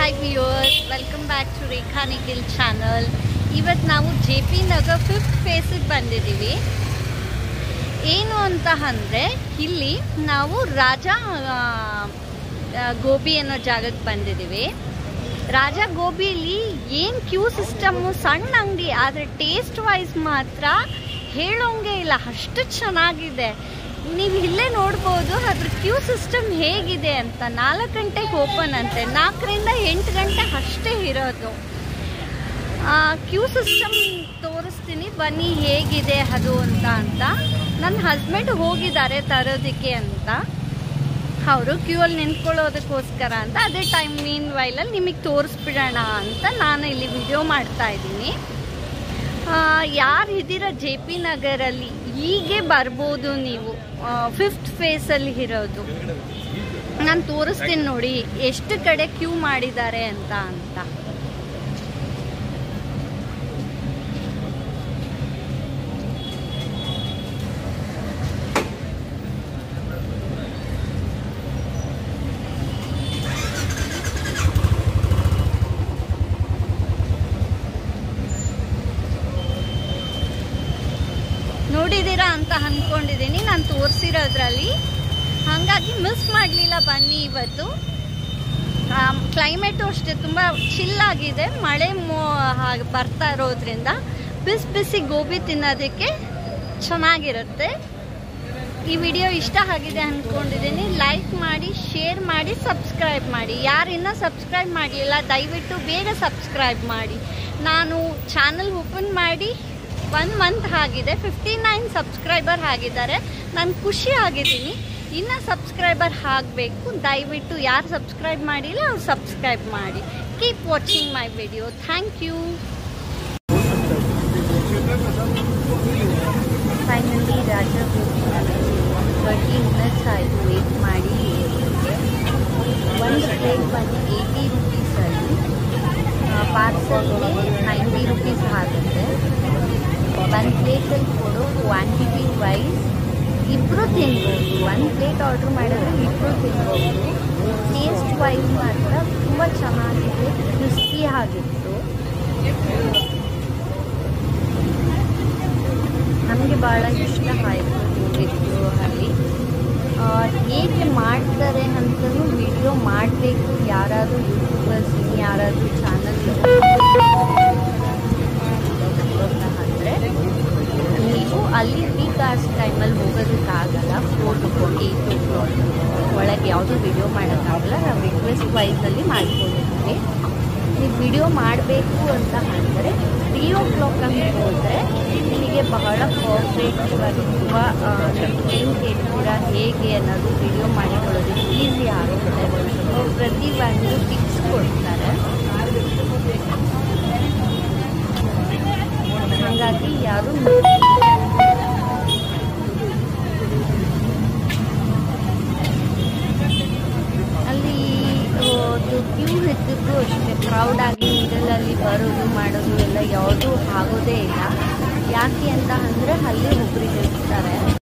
hi viewers welcome back to Rekha Nikhil channel ಇವತ್ತು ನಾವು J P Nagar fifth ಫೇಸಿಗೆ ಬಂದಿದ್ದೀವಿ ಏನು ಅಂತ ಅಂದರೆ ಇಲ್ಲಿ ನಾವು ರಾಜ ಆ, ಆ, ಗೋಬಿ ಅನ್ನೋ ಜಾಗಕ್ಕೆ ಬಂದಿದ್ದೀವಿ ರಾಜ ಗೋಬಿಲಿ ಏನು ಕ್ಯೂ ಸಿಸ್ಟಮ್ಮು ಸಣ್ಣ ಅಂಗಡಿ ಆದರೆ ಟೇಸ್ಟ್ ವೈಸ್ ಮಾತ್ರ ಹೇಳೋಂಗೆ ಇಲ್ಲ ಅಷ್ಟು ಚೆನ್ನಾಗಿದೆ ನೀವು ಇಲ್ಲೇ ನೋಡ್ಬೋದು ಅದ್ರ ಕ್ಯೂ ಸಿಸ್ಟಮ್ ಹೇಗಿದೆ ಅಂತ ನಾಲ್ಕು ಗಂಟೆಗೆ ಓಪನ್ ಅಂತೆ ನಾಲ್ಕರಿಂದ ಎಂಟು ಗಂಟೆ ಅಷ್ಟೇ ಇರೋದು ಕ್ಯೂ ಸಿಸ್ಟಮ್ ತೋರಿಸ್ತೀನಿ ಬನ್ನಿ ಹೇಗಿದೆ ಅದು ಅಂತ ಅಂತ ನನ್ನ ಹಸ್ಬೆಂಡ್ ಹೋಗಿದ್ದಾರೆ ತರೋದಕ್ಕೆ ಅಂತ ಅವರು ಕ್ಯೂ ಅಲ್ಲಿ ನಿಂತ್ಕೊಳ್ಳೋದಕ್ಕೋಸ್ಕರ ಅಂತ ಅದೇ ಟೈಮ್ ಮೀನ್ ವೈಲಲ್ಲಿ ನಿಮಗೆ ತೋರಿಸ್ಬಿಡೋಣ ಅಂತ ನಾನು ಇಲ್ಲಿ ವಿಡಿಯೋ ಮಾಡ್ತಾ ಇದ್ದೀನಿ ಯಾರು ಇದ್ದೀರ ಜೆ ಪಿ ನಗರಲ್ಲಿ ಹೀಗೆ ಬರ್ಬೋದು ನೀವು ಫಿಫ್ತ್ ಫೇಸಲ್ಲಿ ಇರೋದು ನಾನು ತೋರಿಸ್ತೀನಿ ನೋಡಿ ಎಷ್ಟು ಕಡೆ ಕ್ಯೂ ಮಾಡಿದ್ದಾರೆ ಅಂತ ಅಂತ ನೋಡಿದ್ದೀರಾ ಅಂತ ಅಂದ್ಕೊಂಡಿದ್ದೀನಿ ನಾನು ತೋರಿಸಿರೋದ್ರಲ್ಲಿ ಹಾಗಾಗಿ ಮಿಸ್ ಮಾಡಲಿಲ್ಲ ಬನ್ನಿ ಇವತ್ತು ಕ್ಲೈಮೇಟು ಅಷ್ಟೇ ತುಂಬ ಚಿಲ್ ಆಗಿದೆ ಮಳೆ ಮೋ ಹಾಗೆ ಬರ್ತಾ ಇರೋದ್ರಿಂದ ಬಿಸಿ ಬಿಸಿ ಗೋಬಿ ತಿನ್ನೋದಕ್ಕೆ ಚೆನ್ನಾಗಿರುತ್ತೆ ಈ ವಿಡಿಯೋ ಇಷ್ಟ ಆಗಿದೆ ಅಂದ್ಕೊಂಡಿದ್ದೀನಿ ಲೈಕ್ ಮಾಡಿ ಶೇರ್ ಮಾಡಿ ಸಬ್ಸ್ಕ್ರೈಬ್ ಮಾಡಿ ಯಾರು ಇನ್ನೂ ಸಬ್ಸ್ಕ್ರೈಬ್ ಮಾಡಲಿಲ್ಲ ದಯವಿಟ್ಟು ಬೇಗ ಸಬ್ಸ್ಕ್ರೈಬ್ ಮಾಡಿ ನಾನು ಚಾನಲ್ ಓಪನ್ ಮಾಡಿ ಒನ್ ಮಂತ್ ಆಗಿದೆ ಫಿಫ್ಟಿ ನೈನ್ ಸಬ್ಸ್ಕ್ರೈಬರ್ ಆಗಿದ್ದಾರೆ ನಾನು ಖುಷಿ ಆಗಿದ್ದೀನಿ ಇನ್ನು ಸಬ್ಸ್ಕ್ರೈಬರ್ ಆಗಬೇಕು ದಯವಿಟ್ಟು ಯಾರು ಸಬ್ಸ್ಕ್ರೈಬ್ ಮಾಡಿಲ್ಲ ಅವ್ರು ಸಬ್ಸ್ಕ್ರೈಬ್ ಮಾಡಿ keep watching my video thank you finally ರಾಜ ತರ್ಟಿ ಮಿನಿಟ್ಸ್ ಆಯಿತು ವೇಟ್ ಮಾಡಿ ಒಂದು ಪ್ಲೇಟ್ ಬಂದು ಏಯ್ಟಿ ರುಪೀಸಲ್ಲಿ ಪಾರ್ಸಲ್ಗೆ ನೈಂಟಿ ರುಪೀಸ್ ಆಗುತ್ತೆ ಒಂದು ಪ್ಲೇಟಲ್ಲಿ ಕೊಡೋ ಕ್ವಾಂಟಿಟಿ ವೈಸ್ ಇಬ್ಬರು ತಿನ್ಬೋದು ಒಂದು ಪ್ಲೇಟ್ ಆರ್ಡ್ರ್ ಮಾಡಿದ್ರೆ ಇಬ್ಬರು ತಿನ್ಬೋದು ಟೇಸ್ಟ್ ವೈಸ್ ಮಾತ್ರ ತುಂಬ ಚೆನ್ನಾಗಿದೆ ಕ್ರಿಸ್ಪಿ ಆಗಿತ್ತು ನಮಗೆ ಭಾಳ ಇಷ್ಟ ಆಯಿತು ಹೋಗಿದ್ದು ಅಲ್ಲಿ ಆ, ಹೇಗೆ ಮಾಡ್ತಾರೆ ಅಂತಲೂ ವಿಡಿಯೋ ಮಾಡಬೇಕು ಯಾರಾದರೂ ಯೂಟ್ಯೂಬರ್ಸ್ ಯಾರಾದರೂ ಚಾನಲ್ ಅಂದರೆ ನೀವು ಅಲ್ಲಿ ಪೀಕ್ ಅವರ್ಸ್ ಟೈಮಲ್ಲಿ ಹೋಗೋದಕ್ಕಾಗಲ್ಲ four to four eight o'clock ಒಳಗೆ ಯಾವುದೂ ವಿಡಿಯೋ ಮಾಡೋಕ್ಕಾಗಲ್ಲ ನಾವು ರಿಕ್ವೆಸ್ಟ್ ವೈಸಲ್ಲಿ ಮಾಡ್ಕೊಂಡಿದ್ದೀವಿ ನೀವು ವಿಡಿಯೋ ಮಾಡಬೇಕು ಅಂತ ಅಂದರೆ ತ್ರೀ ಓ ಕ್ಲಾಕ್ ಹಂಗೆ ಹೋದರೆ ನಿಮಗೆ ಬಹಳ ಪರ್ಫೆಕ್ಟ್ ಆಗಿ ತುಂಬ ಏನು ಕೇಳ್ತೀರಾ ಹೇಗೆ ಅನ್ನೋದು ವಿಡಿಯೋ ಮಾಡಿಕೊಳ್ಳೋದಕ್ಕೆ ಈಸಿ ಆಗುತ್ತೆ ಅವ್ರು ಪ್ರತಿಯೊಂದು ಟಿಪ್ಸ್ ಕೊಡ್ತಾರೆ ಹಾಗಾಗಿ ಯಾರು ಅಲ್ಲಿ ಕ್ಯೂ ಇದ್ದಿದ್ದು ಅಷ್ಟೇ ಕ್ರೌಡ್ ಆಗಿ ಮಿಡಲಲ್ಲಿ ಬರೋದು ಮಾಡೋದು ಎಲ್ಲ ಯಾವುದೂ ಆಗೋದೇ ಇಲ್ಲ ಯಾಕೆ ಅಂತ ಅಂದರೆ ಅಲ್ಲಿ ಒಬ್ಬರಿಗೆ ಇರ್ತಾರೆ